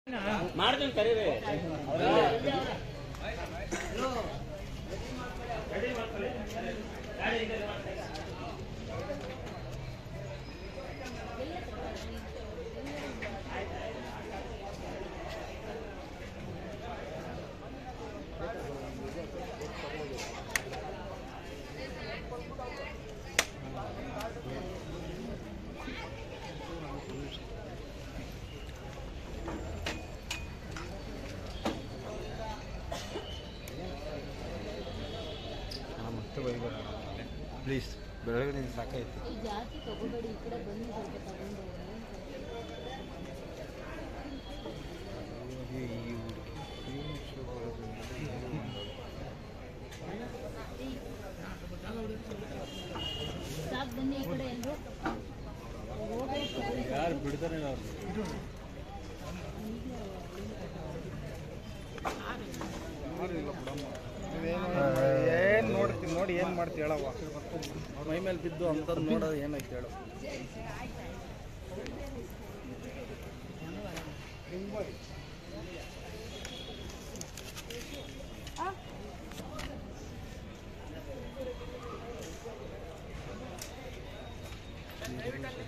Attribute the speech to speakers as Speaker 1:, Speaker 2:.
Speaker 1: ಮಾಡ್ತೀನಿ ಕರೀರಿ
Speaker 2: ಮತ್ತೆ ಬೈಬೇಡ ಪ್ಲೀಸ್ ಬೆಳಗ್ಗೆ ಸಾಕಾಯ್ತು
Speaker 3: ಈ ಜಾಸ್ತಿ ತಗೋಬೇಡಿ ಈ ಕಡೆ ಬನ್ನಿ ಸ್ವಲ್ಪ ತಗೊಂಡು
Speaker 2: ಈ ಹುಡುಗಿ ಏನು ವಿಷಯ ಬರೋದು ಅಂತ ಏನೋ ಒಂದು.
Speaker 3: ಸಾಕು ಬನ್ನಿ ಈ ಕಡೆ ಎಲ್ಲರೂ ಹೋಗ್ಬೇಕು
Speaker 2: ಯಾರು ಬಿಡ್ತಾರೆ ಅವ್ರು
Speaker 4: ಏನ್ ನೋಡ್ತೀನಿ ನೋಡಿ ಏನ್ ಮಾಡ್ತಿ ಹೇಳವ್ವ ಮೈ ಮೇಲೆ ಬಿದ್ದು ಅಂತದ್ ನೋಡೋದು ಏನೈತೆ ಹೇಳು
Speaker 2: ಈ